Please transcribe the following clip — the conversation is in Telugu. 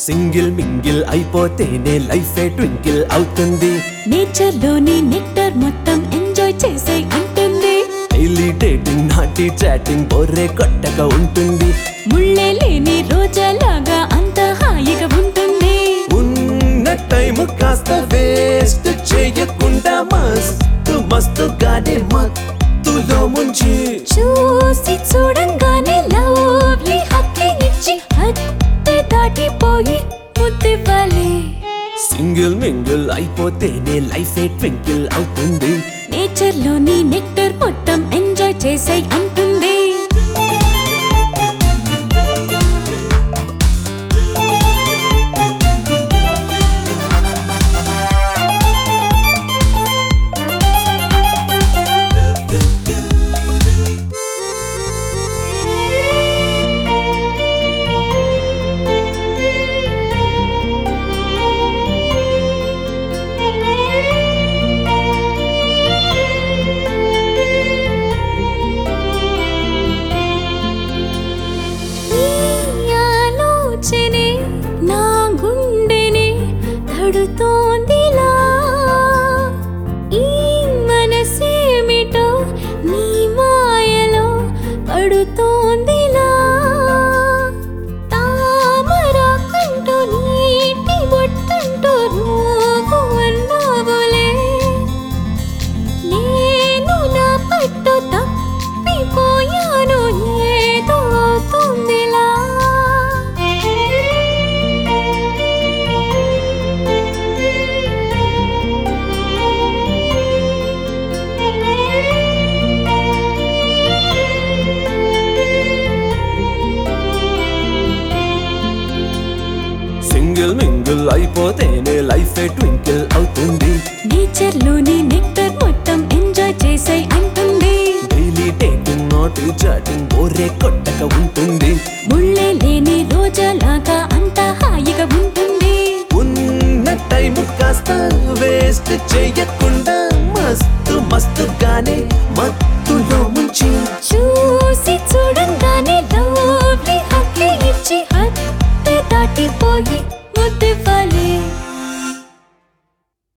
సింగిల్ మింగిల్ అయిపోతేనే లైఫ్ ట్వింకిల్ అవుతుంది నేచర్ లోని నెక్టర్ మొత్తం ఎంజాయ్ చేసే అంటుంది డైలీ డేటింగ్ నాటి చాటింగ్ బొర్రే కొట్టక ఉంటుంది ముళ్ళే లేని రోజాలాగా అంత హాయిగా ఉంటుంది ఉన్న టైం కాస్త వేస్ట్ చేయకుండా మస్తు మస్తుగానే మత్తులో ముంచి చూసి చూడంగానే లవ్లీ హత్య ఇచ్చి హత్య దాటిపోయి ముద్దివ్వాలి సింగిల్ మింగిల్ అయిపోతేనే లైఫ్ ట్వింకిల్ అవుతుంది నేచర్ లోని నెక్టర్ మొత్తం ఎంజాయ్ చేసే అంటుంది ఈ ఆలోచనే నా గుండెని తడుతోందిలా ఈ మనసేమిటో నీ మాయలో పడుతోందిలా తామరాకంటూ నీటి బొట్టంటూ నువ్వు అన్నావులే నేను నా పట్టు తప్పిపోయాను ఏదో అవుతుందిలా సింగిల్ మింగిల్ అయిపోతేనే లైఫ్ ట్వింకిల్ అవుతుంది నేచర్ లోని నెక్టర్ మొత్తం ఎంజాయ్ చేసే అంటుంది డైలీ డేటింగ్ నాటి చాటింగ్ బొర్రే కొట్టక ఉంటుంది ముళ్ళే లేని రోజాలాగా అంత హాయిగా ఉంటుంది ఉన్న టైం కాస్త వేస్ట్ చేయకుండా మస్తు మస్తుగానే మత్తు